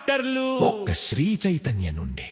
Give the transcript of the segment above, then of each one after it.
డాక్టర్లు ఒక్క శ్రీ చైతన్య నుండి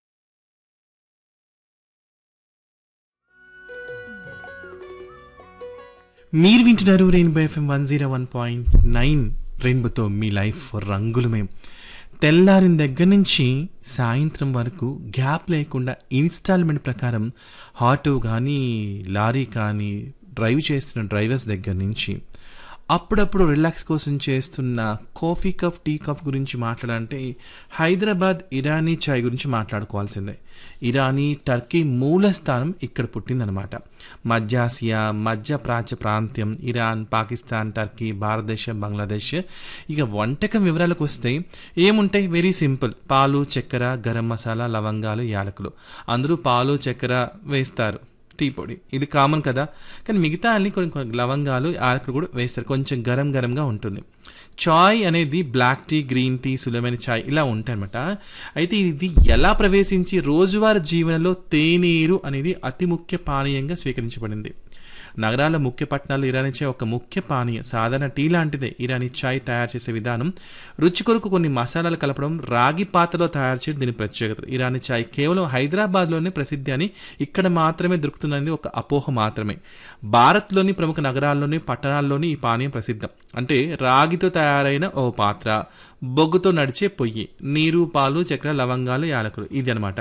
మీరు వింటున్నారు rainbow FM one zero one point nine రెయిన్బోతో మీ లైఫ్ రంగులమయం తెల్లారిన దగ్గర నుంచి సాయంత్రం వరకు గ్యాప్ లేకుండా ఇన్స్టాల్మెంట్ ప్రకారం ఆటో కానీ లారీ కానీ డ్రైవ్ చేస్తున్న డ్రైవర్స్ దగ్గర నుంచి అప్పుడప్పుడు రిలాక్స్ కోసం చేస్తున్న కాఫీ కప్ టీ కప్ గురించి మాట్లాడాలంటే హైదరాబాద్ ఇరానీ చాయ్ గురించి మాట్లాడుకోవాల్సిందే ఇరానీ టర్కీ మూల స్థానం ఇక్కడ పుట్టిందనమాట మధ్యాసియా మధ్య ప్రాచ్య ప్రాంత్యం ఇరాన్ పాకిస్తాన్ టర్కీ భారతదేశం బంగ్లాదేశ్ ఇక వంటకం వివరాలకు వస్తే ఏముంటాయి వెరీ సింపుల్ పాలు చక్కెర గరం మసాలా లవంగాలు యాలకులు అందరూ పాలు చక్కెర వేస్తారు టీ పొడి ఇది కామన్ కదా కానీ మిగతా అన్ని కొన్ని కొన్ని లవంగాలు యాలకులు కూడా వేస్తారు కొంచెం గరం గరంగా ఉంటుంది చాయ్ అనేది బ్లాక్ టీ గ్రీన్ టీ సులభమైన చాయ్ ఇలా ఉంటాయి అనమాట అయితే ఇది ఎలా ప్రవేశించి రోజువారీ జీవనంలో తేనీరు అనేది అతి ముఖ్య పానీయంగా స్వీకరించబడింది నగరాల ముఖ్య పట్టణాలు ఇరానీ చాయ్ ఒక ముఖ్య పానీయం సాధారణ టీ లాంటిదే ఇరానీ చాయ్ తయారు చేసే విధానం రుచి కొరకు కొన్ని మసాలాలు కలపడం రాగి పాత్రలో తయారు చేయడం దీని ప్రత్యేకత ఇరానీ చాయ్ కేవలం హైదరాబాద్లోనే ప్రసిద్ధి అని ఇక్కడ మాత్రమే దొరుకుతుందని ఒక అపోహ మాత్రమే భారత్లోని ప్రముఖ నగరాల్లోని పట్టణాల్లోని ఈ పానీయం ప్రసిద్ధం అంటే రాగితో తయారైన ఓ పాత్ర బొగ్గుతో నడిచే పొయ్యి నీరు పాలు చక్కెర లవంగాలు యాలకులు ఇది అనమాట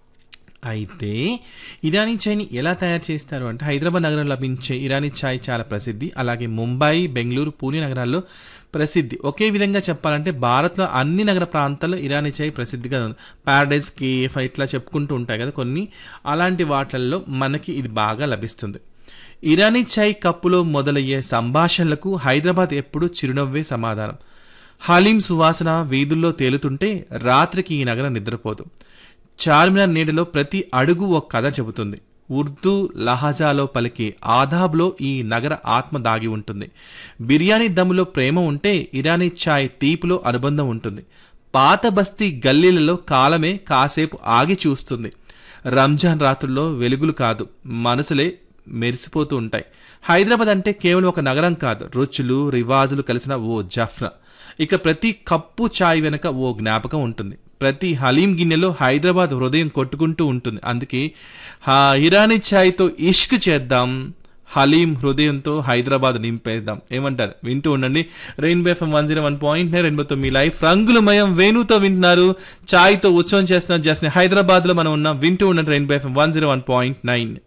అయితే ఇరానీ చాయ్ని ఎలా తయారు చేస్తారు అంటే హైదరాబాద్ నగరంలో లభించే ఇరానీ చాయ్ చాలా ప్రసిద్ధి అలాగే ముంబై బెంగళూరు పూణే నగరాల్లో ప్రసిద్ధి ఒకే విధంగా చెప్పాలంటే భారత్లో అన్ని నగర ప్రాంతాల్లో ఇరానీ చాయ్ ప్రసిద్ధిగా ఉంది ప్యారడైజ్ కేఫ్ ఇట్లా చెప్పుకుంటూ ఉంటాయి కదా కొన్ని అలాంటి వాటిల్లో మనకి ఇది బాగా లభిస్తుంది ఇరానీ చాయ్ కప్పులో మొదలయ్యే సంభాషణలకు హైదరాబాద్ ఎప్పుడూ చిరునవ్వే సమాధానం హలీం సువాసన వీధుల్లో తేలుతుంటే రాత్రికి ఈ నగరం నిద్రపోదు చార్మినార్ నీడలో ప్రతి అడుగు ఒక కథ చెబుతుంది ఉర్దూ లహజాలో పలికే ఆదాబ్లో ఈ నగర ఆత్మ దాగి ఉంటుంది బిర్యానీ దమ్ములో ప్రేమ ఉంటే ఇరానీ చాయ్ తీపిలో అనుబంధం ఉంటుంది పాత బస్తీ గల్లీలలో కాలమే కాసేపు ఆగి చూస్తుంది రంజాన్ రాత్రుల్లో వెలుగులు కాదు మనసులే మెరిసిపోతూ ఉంటాయి హైదరాబాద్ అంటే కేవలం ఒక నగరం కాదు రుచులు రివాజులు కలిసిన ఓ జఫ్రా ఇక ప్రతి కప్పు చాయ్ వెనుక ఓ జ్ఞాపకం ఉంటుంది ప్రతి హలీం గిన్నెలో హైదరాబాద్ హృదయం కొట్టుకుంటూ ఉంటుంది అందుకే హా ఇరానీ ఛాయ్తో ఇష్క్ చేద్దాం హలీం హృదయంతో హైదరాబాద్ నింపేద్దాం ఏమంటారు వింటూ ఉండండి rainbow FM one zero one point nine రెయిన్బోతో మీ లైఫ్ రంగులమయం వేణుతో వింటున్నారు ఛాయ్తో ఉత్సవం చేస్తున్నారు జస్ట్ హైదరాబాద్లో మనం ఉన్నాం వింటూ ఉండండి rainbow FM one zero one point nine